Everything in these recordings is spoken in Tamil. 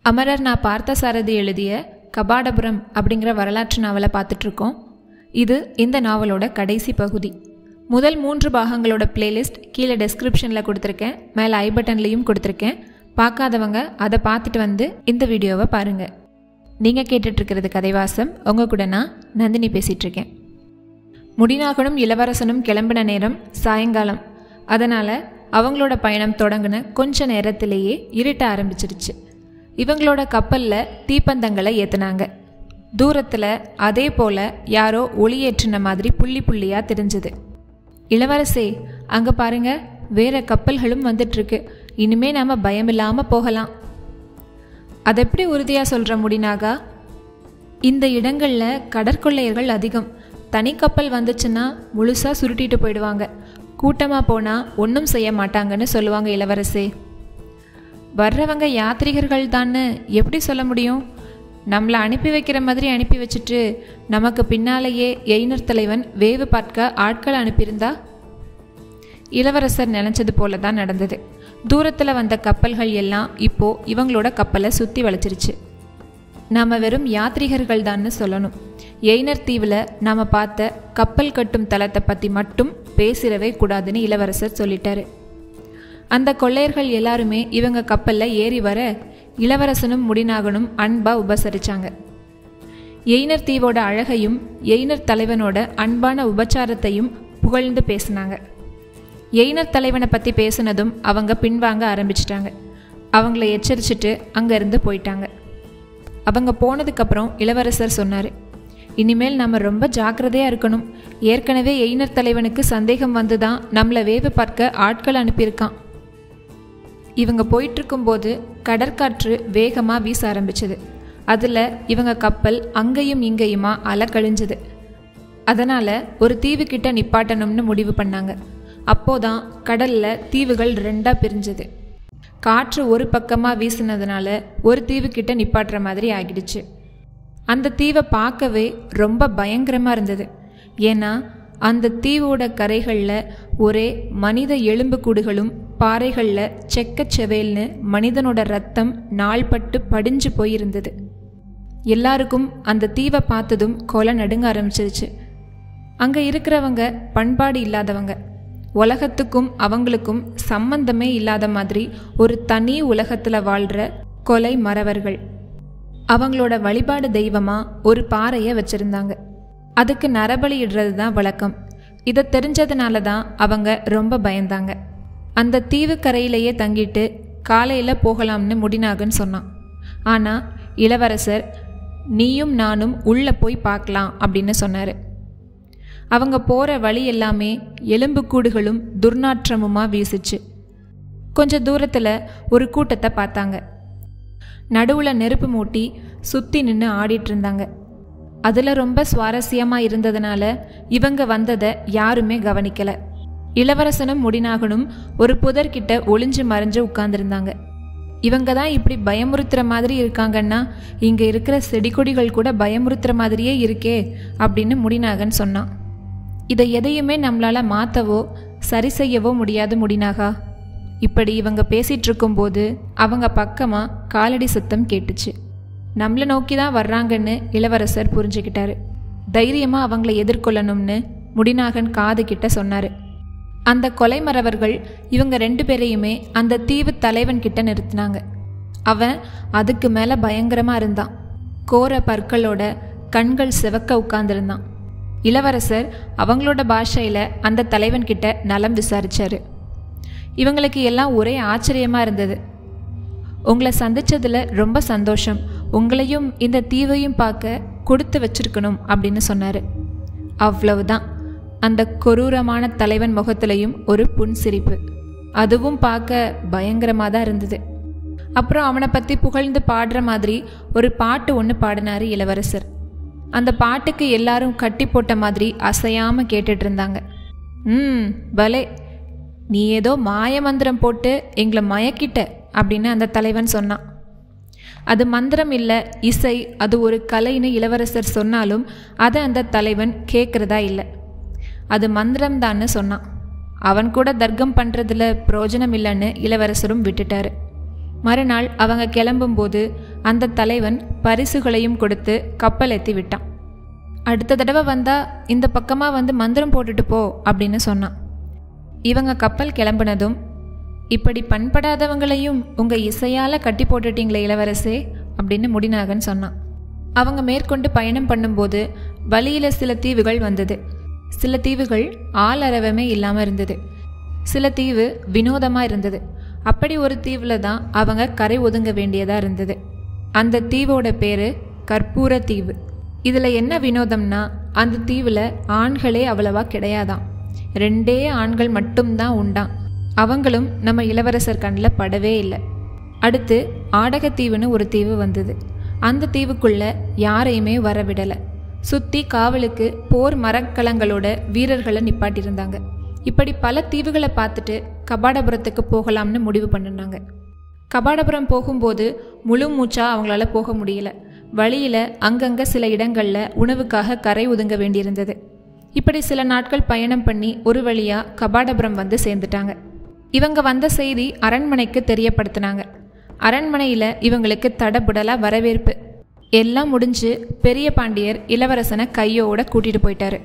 அமரர் நான் பார்த்தசாரதி எழுதிய கபாடபுரம் அப்படிங்கிற வரலாற்று நாவலை பார்த்துட்ருக்கோம் இது இந்த நாவலோட கடைசி பகுதி முதல் மூன்று பாகங்களோட பிளேலிஸ்ட் கீழே டெஸ்கிரிப்ஷனில் கொடுத்துருக்கேன் மேலே ஐ பட்டன்லேயும் கொடுத்துருக்கேன் பார்க்காதவங்க அதை பார்த்துட்டு வந்து இந்த வீடியோவை பாருங்கள் நீங்கள் கேட்டுட்ருக்கிறது கதைவாசம் உங்கள் கூட நான் நந்தினி பேசிகிட்ருக்கேன் முடிநாகனும் இளவரசனும் கிளம்பின நேரம் சாயங்காலம் அதனால் அவங்களோட பயணம் தொடங்கின கொஞ்ச நேரத்திலேயே இருட்ட ஆரம்பிச்சிருச்சு இவங்களோட கப்பலில் தீப்பந்தங்களை ஏற்றுனாங்க தூரத்தில் அதே போல் யாரோ ஒளியேற்றின மாதிரி புள்ளி புள்ளியாக தெரிஞ்சுது இளவரசே அங்கே பாருங்க வேற கப்பல்களும் வந்துட்டுருக்கு இனிமே நாம் பயமில்லாமல் போகலாம் அதை எப்படி உறுதியாக சொல்கிற முடினாகா இந்த இடங்களில் கடற்கொள்ளையர்கள் அதிகம் தனி கப்பல் வந்துச்சுன்னா முழுசாக சுருட்டிட்டு போயிடுவாங்க கூட்டமாக போனால் ஒன்றும் செய்ய மாட்டாங்கன்னு சொல்லுவாங்க இளவரசே வர்றவங்க யாத்ரிகர்கள் தான்னு எப்படி சொல்ல முடியும் நம்மளை அனுப்பி வைக்கிற மாதிரி அனுப்பி வச்சுட்டு நமக்கு பின்னாலேயே எய்னர் தலைவன் வேவு பார்க்க ஆட்கள் அனுப்பியிருந்தா இளவரசர் நினைச்சது போல தான் நடந்தது தூரத்தில் வந்த கப்பல்கள் எல்லாம் இப்போ இவங்களோட கப்பலை சுற்றி வளைச்சிருச்சு நாம் வெறும் யாத்ரிகர்கள் தான்னு சொல்லணும் எய்னர் தீவில் நாம் பார்த்த கப்பல் கட்டும் தளத்தை பற்றி மட்டும் பேசிடவே கூடாதுன்னு இளவரசர் சொல்லிட்டாரு அந்த கொள்ளையர்கள் எல்லாருமே இவங்க கப்பலில் ஏறி வர இளவரசனும் முடிநாகனும் அன்பா உபசரிச்சாங்க எய்னர் தீவோட அழகையும் எய்னர் தலைவனோட அன்பான உபச்சாரத்தையும் புகழ்ந்து பேசினாங்க எய்னர் தலைவனை பற்றி பேசுனதும் அவங்க பின்வாங்க ஆரம்பிச்சிட்டாங்க அவங்கள எச்சரிச்சிட்டு அங்கேருந்து போயிட்டாங்க அவங்க போனதுக்கப்புறம் இளவரசர் சொன்னார் இனிமேல் நம்ம ரொம்ப ஜாக்கிரதையாக இருக்கணும் ஏற்கனவே எய்னர் தலைவனுக்கு சந்தேகம் வந்து தான் நம்மளை வேவு பார்க்க ஆட்கள் அனுப்பியிருக்கான் இவங்க போயிட்டுருக்கும்போது கடற்காற்று வேகமாக வீச ஆரம்பிச்சது அதில் இவங்க கப்பல் அங்கேயும் இங்கேயுமா அலை கழிஞ்சுது அதனால் ஒரு தீவுக்கிட்ட நிப்பாட்டணும்னு முடிவு பண்ணாங்க அப்போதான் கடலில் தீவுகள் ரெண்டாக பிரிஞ்சது காற்று ஒரு பக்கமாக வீசினதுனால ஒரு தீவுக்கிட்ட நிப்பாட்டுற மாதிரி ஆகிடுச்சு அந்த தீவை பார்க்கவே ரொம்ப பயங்கரமாக இருந்தது ஏன்னா அந்த தீவோட கரைகளில் ஒரே மனித எலும்புக்கூடுகளும் பாறைகளில் செக்கச் செவேல்னு மனிதனோட ரத்தம் நாள்பட்டு படிஞ்சு போயிருந்தது எல்லாருக்கும் அந்த தீவை பார்த்ததும் கொலை நடுங்க ஆரம்பிச்சிருச்சு அங்கே இருக்கிறவங்க பண்பாடு இல்லாதவங்க உலகத்துக்கும் அவங்களுக்கும் சம்பந்தமே இல்லாத மாதிரி ஒரு தனி உலகத்தில் வாழ்கிற கொலை மறவர்கள் அவங்களோட வழிபாடு தெய்வமாக ஒரு பாறையை வச்சுருந்தாங்க அதுக்கு நரபலி இடுறது தான் வழக்கம் இதை தெரிஞ்சதுனால தான் அவங்க ரொம்ப பயந்தாங்க அந்த தீவு கரையிலேயே தங்கிட்டு காலையில் போகலாம்னு முடினாகன்னு சொன்னான் ஆனால் இளவரசர் நீயும் நானும் உள்ளே போய் பார்க்கலாம் அப்படின்னு சொன்னார் அவங்க போகிற வழி எல்லாமே எலும்புக்கூடுகளும் துர்நாற்றமுமாக வீசுச்சு கொஞ்சம் தூரத்தில் ஒரு கூட்டத்தை பார்த்தாங்க நடுவில் நெருப்பு மூட்டி சுற்றி நின்று ஆடிட்டு இருந்தாங்க அதில் ரொம்ப சுவாரஸ்யமாக இருந்ததுனால இவங்க வந்ததை யாருமே கவனிக்கலை இளவரசனும் முடிநாகனும் ஒரு புதர்கிட்ட ஒளிஞ்சு மறைஞ்சு உட்கார்ந்துருந்தாங்க இவங்க தான் இப்படி பயமுறுத்துற மாதிரி இருக்காங்கன்னா இங்கே இருக்கிற செடி கொடிகள் கூட பயமுறுத்துற மாதிரியே இருக்கே அப்படின்னு முடிநாகன் சொன்னான் இதை எதையுமே நம்மளால் மாற்றவோ சரி செய்யவோ முடியாது முடினாகா இப்படி இவங்க பேசிகிட்டு இருக்கும்போது அவங்க பக்கமாக காலடி சத்தம் கேட்டுச்சு நம்மளை நோக்கி தான் வர்றாங்கன்னு இளவரசர் புரிஞ்சுக்கிட்டாரு தைரியமாக அவங்கள எதிர்கொள்ளணும்னு முடிநாகன் காது கிட்ட சொன்னார் அந்த கொலைமறவர்கள் இவங்க ரெண்டு பேரையுமே அந்த தீவு தலைவன் கிட்ட நிறுத்தினாங்க அவன் அதுக்கு மேலே பயங்கரமாக இருந்தான் கோர பற்களோட கண்கள் சிவக்க உட்கார்ந்துருந்தான் இளவரசர் அவங்களோட பாஷையில் அந்த தலைவன் கிட்ட நலம் விசாரிச்சாரு இவங்களுக்கு எல்லாம் ஒரே ஆச்சரியமாக இருந்தது உங்களை சந்திச்சதில் ரொம்ப சந்தோஷம் உங்களையும் இந்த தீவையும் பார்க்க கொடுத்து வச்சிருக்கணும் அப்படின்னு சொன்னார் அவ்வளவுதான் அந்த கொரூரமான தலைவன் முகத்திலையும் ஒரு புன்சிரிப்பு அதுவும் பார்க்க பயங்கரமாக தான் இருந்தது அப்புறம் அவனை பற்றி புகழ்ந்து பாடுற மாதிரி ஒரு பாட்டு ஒன்று பாடினார் இளவரசர் அந்த பாட்டுக்கு எல்லாரும் கட்டி போட்ட மாதிரி அசையாமல் கேட்டுட்டு இருந்தாங்க ம் பலே நீ ஏதோ மாய மந்திரம் போட்டு எங்களை மயக்கிட்ட அப்படின்னு அந்த தலைவன் சொன்னான் அது மந்திரம் இல்லை இசை அது ஒரு கலைன்னு இளவரசர் சொன்னாலும் அதை அந்த தலைவன் கேட்குறதா இல்லை அது மந்திரம்தான்னு சொன்னான் அவன் கூட தர்க்கம் பண்ணுறதுல பிரயோஜனம் இல்லைன்னு இளவரசரும் விட்டுட்டாரு மறுநாள் அவங்க கிளம்பும்போது அந்த தலைவன் பரிசுகளையும் கொடுத்து கப்பல் ஏற்றி விட்டான் அடுத்த தடவை வந்தா இந்த பக்கமாக வந்து மந்திரம் போட்டுட்டு போ அப்படின்னு சொன்னான் இவங்க கப்பல் கிளம்புனதும் இப்படி பண்படாதவங்களையும் உங்கள் இசையால் கட்டி போட்டுட்டீங்களே இளவரசே அப்படின்னு முடிநாகன் சொன்னான் அவங்க மேற்கொண்டு பயணம் பண்ணும்போது வழியில் சில தீவுகள் வந்தது சில தீவுகள் ஆள் அரவமே இல்லாமல் இருந்தது சில தீவு வினோதமாக இருந்தது அப்படி ஒரு தீவில் தான் அவங்க கரை ஒதுங்க வேண்டியதாக இருந்தது அந்த தீவோட பேர் கற்பூர தீவு இதில் என்ன வினோதம்னா அந்த தீவில் ஆண்களே அவ்வளவா கிடையாதாம் ரெண்டே ஆண்கள் மட்டும்தான் உண்டான் அவங்களும் நம்ம இளவரசர் கண்ணில் படவே இல்லை அடுத்து ஆடகத்தீவுன்னு ஒரு தீவு வந்தது அந்த தீவுக்குள்ள யாரையுமே வரவிடலை சுற்றி காவலுக்கு போர் மரக்கலங்களோட வீரர்களை நிப்பாட்டியிருந்தாங்க இப்படி பல தீவுகளை பார்த்துட்டு கபாடபுரத்துக்கு போகலாம்னு முடிவு பண்ணினாங்க கபாடபுரம் போகும்போது முழு மூச்சா அவங்களால போக முடியல வழியில் அங்கங்கே சில இடங்களில் உணவுக்காக கரை ஒதுங்க வேண்டியிருந்தது இப்படி சில நாட்கள் பயணம் பண்ணி ஒரு வழியாக கபாடபுரம் வந்து சேர்ந்துட்டாங்க இவங்க வந்த செய்தி அரண்மனைக்கு தெரியப்படுத்தினாங்க அரண்மனையில் இவங்களுக்கு தடபுடலாக வரவேற்பு எல்லாம் முடிஞ்சு பெரிய பாண்டியர் இளவரசனை கையோட கூட்டிட்டு போயிட்டாரு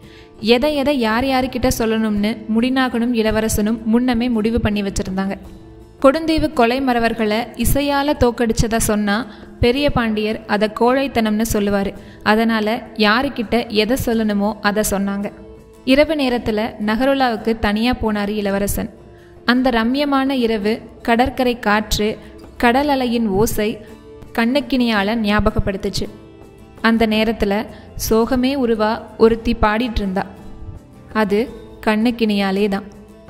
எதை எதை யார் யாருக்கிட்ட சொல்லணும்னு முடிநாகனும் இளவரசனும் முன்னமே முடிவு பண்ணி வச்சிருந்தாங்க கொடுந்தீவு கொலை மறவர்களை இசையால் தோக்கடிச்சதா சொன்னால் பெரிய பாண்டியர் அதை கோழைத்தனம்னு சொல்லுவார் அதனால் யாருக்கிட்ட எதை சொல்லணுமோ அதை சொன்னாங்க இரவு நேரத்தில் நகருலாவுக்கு தனியாக போனார் இளவரசன் அந்த ரம்யமான இரவு கடற்கரை காற்று கடல் அலையின் ஓசை கண்ணுக்கினியால் ஞாபகப்படுத்துச்சு அந்த நேரத்தில் சோகமே உருவா ஒருத்தி பாடிட்டு இருந்தா அது கண்ணுக்கினியாலே தான்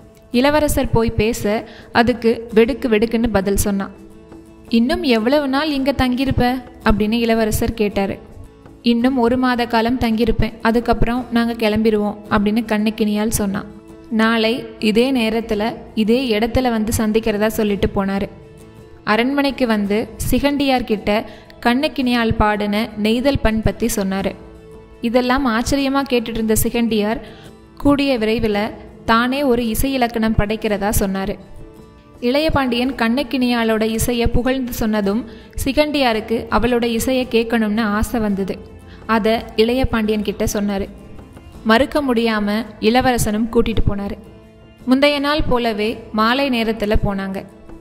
இளவரசர் போய் பேச அதுக்கு வெடுக்கு வெடுக்குன்னு பதில் சொன்னான் இன்னும் எவ்வளவு நாள் இங்கே தங்கியிருப்ப அப்படின்னு இளவரசர் கேட்டார் இன்னும் ஒரு மாத காலம் தங்கியிருப்பேன் அதுக்கப்புறம் நாங்கள் கிளம்பிடுவோம் அப்படின்னு கண்ணுக்கினியால் சொன்னான் நாளை இதே நேரத்தில் இதே இடத்துல வந்து சந்திக்கிறதா சொல்லிட்டு போனார் அரண்மனைக்கு வந்து சிகண்டியார்கிட்ட கண்ணுக்கினியால் பாடின நெய்தல் பண் பற்றி சொன்னார் இதெல்லாம் ஆச்சரியமாக கேட்டுட்டு இருந்த சிகண்டியார் கூடிய விரைவில் தானே ஒரு இசை இலக்கணம் படைக்கிறதா சொன்னார் இளைய பாண்டியன் கண்ணுக்கினியாளோட இசையை புகழ்ந்து சொன்னதும் சிகண்டியாருக்கு அவளோட இசையை கேட்கணும்னு ஆசை வந்தது அதை இளைய பாண்டியன் கிட்ட சொன்னார் மறுக்க முடியாமல் இளவரசனும் கூட்டிட்டு போனார் முந்தைய நாள் போலவே மாலை நேரத்தில் போனாங்க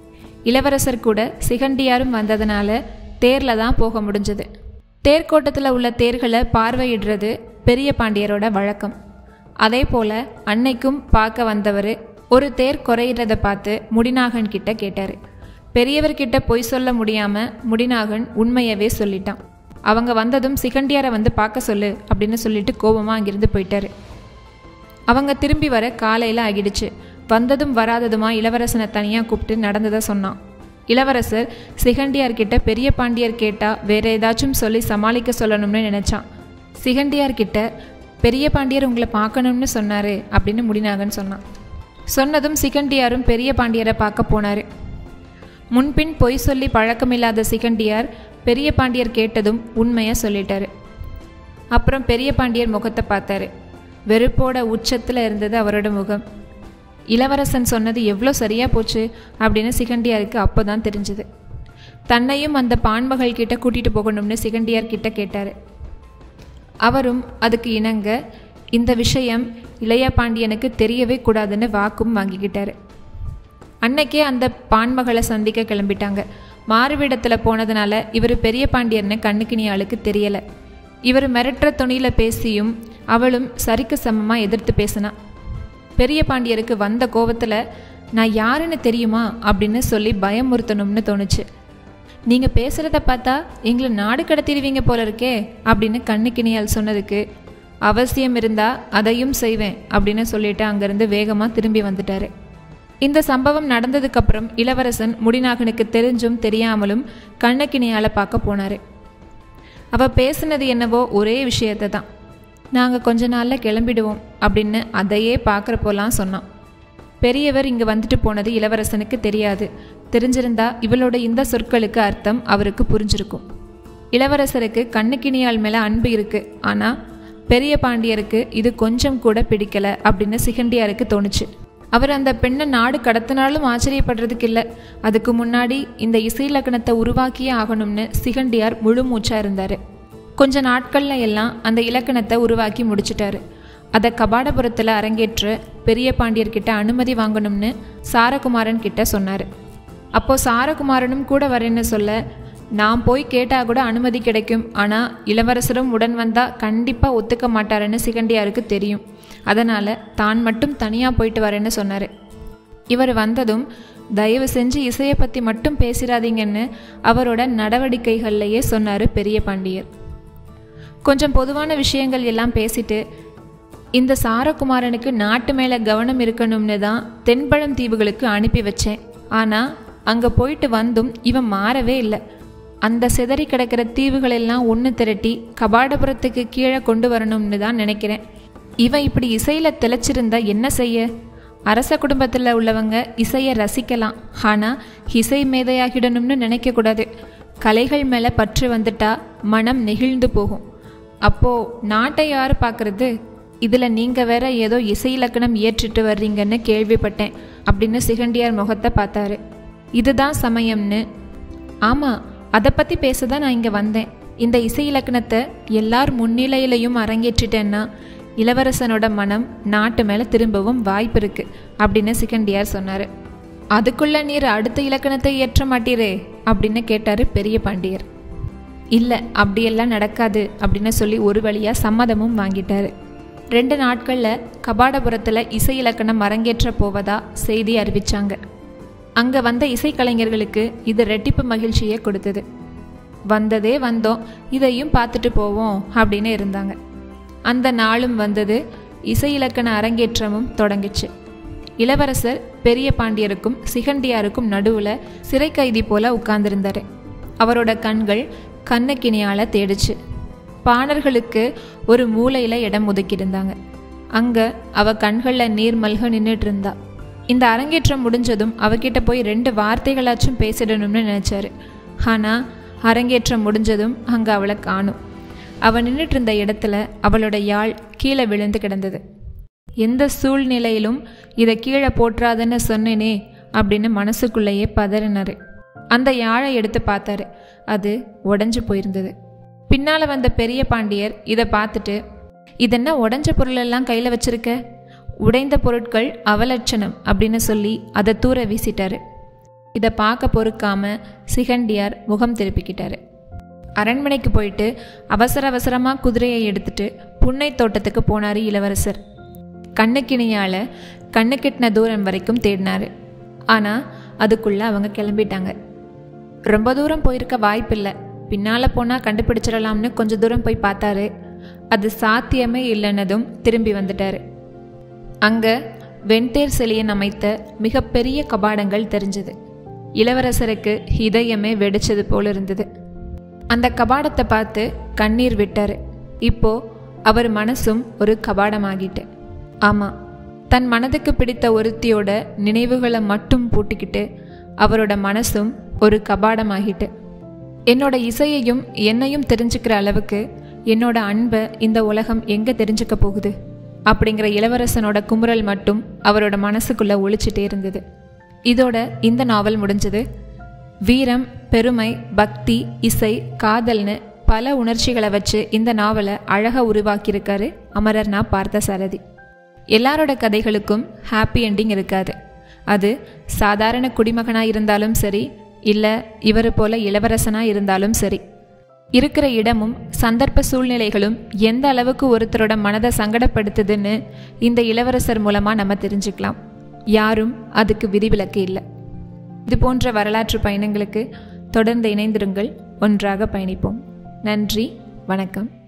இளவரசர் கூட சிகண்டியாரும் வந்ததுனால தேரில் தான் போக முடிஞ்சது தேர்கோட்டத்தில் உள்ள தேர்களை பார்வையிடுறது பெரிய பாண்டியரோட வழக்கம் அதே போல் அன்னைக்கும் பார்க்க வந்தவர் ஒரு தேர் குறையிறத பார்த்து முடிநாகன் கிட்ட கேட்டார் பெரியவர்கிட்ட பொய் சொல்ல முடியாமல் முடிநாகன் உண்மையவே சொல்லிட்டான் அவங்க வந்ததும் சிகண்டியாரை வந்து பார்க்க சொல்லு அப்படின்னு சொல்லிட்டு கோபமாக அங்கிருந்து போயிட்டாரு அவங்க திரும்பி வர காலையில் ஆகிடுச்சு வந்ததும் வராததுமா இளவரசனை தனியாக கூப்பிட்டு நடந்ததை சொன்னான் இளவரசர் சிகண்டியார்கிட்ட பெரிய பாண்டியர் கேட்டா வேற ஏதாச்சும் சொல்லி சமாளிக்க சொல்லணும்னு நினைச்சான் சிகண்டியார்கிட்ட பெரிய பாண்டியர் உங்களை பார்க்கணும்னு சொன்னாரு அப்படின்னு முடினாகன்னு சொன்னான் சொன்னதும் சிகண்டியாரும் பெரிய பாண்டியரை பார்க்க போனார் முன்பின் பொய் சொல்லி பழக்கமில்லாத சிகண்டியார் பெரிய பாண்டியர் கேட்டதும் உண்மையை சொல்லிட்டாரு அப்புறம் பெரிய பாண்டியர் முகத்தை பார்த்தாரு வெறுப்போட உச்சத்தில் இருந்தது அவரோட முகம் இளவரசன் சொன்னது எவ்வளோ சரியா போச்சு அப்படின்னு சிகண்டியாருக்கு அப்போ தான் தெரிஞ்சுது தன்னையும் அந்த பான்மகள் கிட்ட கூட்டிட்டு போகணும்னு சிகண்டியார் கிட்ட கேட்டார் அவரும் அதுக்கு இணங்க இந்த விஷயம் இளைய பாண்டியனுக்கு தெரியவே கூடாதுன்னு வாக்கும் வாங்கிக்கிட்டாரு அன்னைக்கே அந்த பான்மகளை சந்திக்க கிளம்பிட்டாங்க மாறுவிடத்தில் போனதுனால இவர் பெரிய பாண்டியர்னு கண்ணுக்கினி ஆளுக்கு தெரியலை இவர் மிரட்டுற துணியில் பேசியும் அவளும் சரிக்கு சமமாக எதிர்த்து பேசினா பெரிய பாண்டியருக்கு வந்த கோவத்தில் நான் யாருன்னு தெரியுமா அப்படின்னு சொல்லி பயமுறுத்தணும்னு தோணுச்சு நீங்கள் பேசுகிறத பார்த்தா எங்களை நாடு கடத்திடுவீங்க போல இருக்கே அப்படின்னு கண்ணுக்கினியால் சொன்னதுக்கு அவசியம் இருந்தா அதையும் செய்வேன் அப்படின்னு சொல்லிட்டு அங்கேருந்து வேகமாக திரும்பி வந்துட்டாரு இந்த சம்பவம் நடந்ததுக்கப்புறம் இளவரசன் முடிநாகனுக்கு தெரிஞ்சும் தெரியாமலும் கண்ணக்கினியால் பார்க்க போனார் அவ பேசுனது என்னவோ ஒரே விஷயத்தை தான் நாங்கள் கொஞ்ச நாளில் கிளம்பிடுவோம் அப்படின்னு அதையே பார்க்குறப்போலாம் சொன்னான் பெரியவர் இங்கே வந்துட்டு போனது இளவரசனுக்கு தெரியாது தெரிஞ்சிருந்தா இவளோட இந்த சொற்களுக்கு அர்த்தம் அவருக்கு புரிஞ்சிருக்கும் இளவரசருக்கு கண்ணுக்கினியால் மேலே அன்பு இருக்கு ஆனால் பெரிய பாண்டியருக்கு இது கொஞ்சம் கூட பிடிக்கல அப்படின்னு சிகண்டியாருக்கு தோணுச்சு அவர் அந்த பெண்ணை நாடு கடத்தினாலும் ஆச்சரியப்படுறதுக்கு இல்லை அதுக்கு முன்னாடி இந்த இசை இலக்கணத்தை உருவாக்கியே ஆகணும்னு சிகண்டியார் முழு மூச்சா இருந்தார் கொஞ்ச நாட்கள்ல எல்லாம் அந்த இலக்கணத்தை உருவாக்கி முடிச்சிட்டாரு அதை கபாடபுரத்தில் அரங்கேற்ற பெரிய பாண்டியர்கிட்ட அனுமதி வாங்கணும்னு சாரகுமாரன் கிட்ட சொன்னார் அப்போ சாரகுமாரனும் கூட வரேன்னு சொல்ல நான் போய் கேட்டால் கூட அனுமதி கிடைக்கும் ஆனால் இளவரசரும் உடன் வந்தால் கண்டிப்பாக ஒத்துக்க மாட்டாருன்னு சிகண்டியாருக்கு தெரியும் அதனால் தான் மட்டும் தனியாக போயிட்டு வரேன்னு சொன்னார் இவர் வந்ததும் தயவு செஞ்சு இசையை பற்றி மட்டும் பேசிடாதீங்கன்னு அவரோட நடவடிக்கைகள்லையே சொன்னார் பெரிய பாண்டியர் கொஞ்சம் பொதுவான விஷயங்கள் எல்லாம் பேசிட்டு இந்த சாரகுமாரனுக்கு நாட்டு மேலே கவனம் இருக்கணும்னு தான் தென்பழம் தீவுகளுக்கு அனுப்பி வச்சேன் ஆனால் அங்கே போயிட்டு வந்தும் இவன் மாறவே இல்லை அந்த சிதறி கிடக்கிற தீவுகளெல்லாம் ஒன்று திரட்டி கபாடபுரத்துக்கு கீழே கொண்டு வரணும்னு தான் நினைக்கிறேன் இவன் இப்படி இசையில் திளைச்சிருந்தா என்ன செய்ய அரச குடும்பத்தில் உள்ளவங்க இசையை ரசிக்கலாம் ஆனால் இசை மேதையாகிடணும்னு நினைக்கக்கூடாது கலைகள் மேலே பற்று வந்துட்டா மனம் நெகிழ்ந்து போகும் அப்போது நாட்டை யார் பார்க்குறது இதில் நீங்கள் வேற ஏதோ இசை இலக்கணம் ஏற்றிட்டு வர்றீங்கன்னு கேள்விப்பட்டேன் அப்படின்னு சிகண்டியார் முகத்தை பார்த்தாரு இதுதான் சமயம்னு ஆமாம் அதை பற்றி பேச தான் நான் இங்கே வந்தேன் இந்த இசை இலக்கணத்தை எல்லார் முன்னிலையிலையும் அரங்கேற்றிட்டேன்னா இளவரசனோட மனம் நாட்டு மேலே திரும்பவும் வாய்ப்பு இருக்கு அப்படின்னு சிகண்டியார் சொன்னார் அதுக்குள்ள நீர் அடுத்த இலக்கணத்தை ஏற்ற மாட்டீரே அப்படின்னு கேட்டார் பெரிய பாண்டியர் இல்லை அப்படியெல்லாம் நடக்காது அப்படின்னு சொல்லி ஒரு வழியாக சம்மதமும் வாங்கிட்டாரு ரெண்டு நாட்களில் கபாடபுரத்தில் இசை இலக்கணம் அரங்கேற்ற போவதா செய்தி அறிவிச்சாங்க அங்கே வந்த இசைக்கலைஞர்களுக்கு இது ரெட்டிப்பு மகிழ்ச்சியை கொடுத்தது வந்ததே வந்தோம் இதையும் பார்த்துட்டு போவோம் அப்படின்னு இருந்தாங்க அந்த நாளும் வந்தது இசை இலக்கண அரங்கேற்றமும் தொடங்கிச்சு இளவரசர் பெரிய பாண்டியருக்கும் சிகண்டியாருக்கும் நடுவில் சிறை கைதி போல உட்கார்ந்திருந்தாரு அவரோட கண்கள் கண்ணக்கினியால தேடிச்சு பாணர்களுக்கு ஒரு மூலையில் இடம் ஒதுக்கியிருந்தாங்க அங்கே அவ கண்களில் நீர் மல்க நின்றுட்டு இருந்தா இந்த அரங்கேற்றம் முடிஞ்சதும் அவகிட்ட போய் ரெண்டு வார்த்தைகளாச்சும் பேசிடணும்னு நினச்சாரு ஆனால் அரங்கேற்றம் முடிஞ்சதும் அங்கே அவளை காணும் அவள் நின்றுட்டு இருந்த இடத்துல அவளோட யாழ் கீழே விழுந்து கிடந்தது எந்த சூழ்நிலையிலும் இதை கீழே போட்டுறாதுன்னு சொன்னேனே அப்படின்னு மனசுக்குள்ளேயே பதறினாரு அந்த யாழை எடுத்து பார்த்தாரு அது உடஞ்சு போயிருந்தது பின்னால் வந்த பெரிய பாண்டியர் இதை பார்த்துட்டு இதென்ன உடஞ்ச பொருளெல்லாம் கையில் வச்சிருக்க உடைந்த பொருட்கள் அவலட்சணம் அப்படின்னு சொல்லி அதை தூர வீசிட்டாரு இதை பார்க்க பொறுக்காம சிகண்டியார் முகம் திருப்பிக்கிட்டாரு அரண்மனைக்கு போயிட்டு அவசர அவசரமாக குதிரையை எடுத்துட்டு புன்னை தோட்டத்துக்கு போனார் இளவரசர் கண்ணுக்கிணியால் கண்ணு கெட்டின தூரம் வரைக்கும் தேடினாரு ஆனால் அதுக்குள்ளே அவங்க கிளம்பிட்டாங்க ரொம்ப தூரம் போயிருக்க வாய்ப்பில்லை பின்னால் போனால் கண்டுபிடிச்சிடலாம்னு கொஞ்சம் தூரம் போய் பார்த்தாரு அது சாத்தியமே இல்லைன்னதும் திரும்பி வந்துட்டாரு அங்கே வெண்தேர் சிலையன் அமைத்த மிகப்பெரிய கபாடங்கள் தெரிஞ்சது இளவரசருக்கு இதயமே வெடிச்சது போல இருந்தது அந்த கபாடத்தை பார்த்து கண்ணீர் விட்டாரு இப்போ அவர் மனசும் ஒரு கபாடமாகிட்டு ஆமாம் தன் மனதுக்கு பிடித்த ஒருத்தியோட நினைவுகளை மட்டும் பூட்டிக்கிட்டு அவரோட மனசும் ஒரு கபாடமாகிட்டு என்னோட இசையையும் என்னையும் தெரிஞ்சுக்கிற அளவுக்கு என்னோட அன்பை இந்த உலகம் எங்கே தெரிஞ்சுக்க போகுது அப்படிங்கிற இளவரசனோட குமுறல் மட்டும் அவரோட மனசுக்குள்ள ஒழிச்சிட்டே இருந்தது இதோட இந்த நாவல் முடிஞ்சது வீரம் பெருமை பக்தி இசை காதல்னு பல உணர்ச்சிகளை வச்சு இந்த நாவலை அழகாக உருவாக்கியிருக்காரு அமரர் நா பார்த்தசாரதி எல்லாரோட கதைகளுக்கும் ஹாப்பி என்டிங் இருக்காது அது சாதாரண குடிமகனாக இருந்தாலும் சரி இல்லை இவர் போல இளவரசனாக இருந்தாலும் சரி இருக்கிற இடமும் சந்தர்ப்ப சூழ்நிலைகளும் எந்த அளவுக்கு ஒருத்தரோட மனதை சங்கடப்படுத்துதுன்னு இந்த இளவரசர் மூலமாக நம்ம தெரிஞ்சுக்கலாம் யாரும் அதுக்கு விதிவிலக்கு இல்லை இது போன்ற வரலாற்று பயணங்களுக்கு தொடர்ந்து இணைந்திருங்கள் ஒன்றாக பயணிப்போம் நன்றி வணக்கம்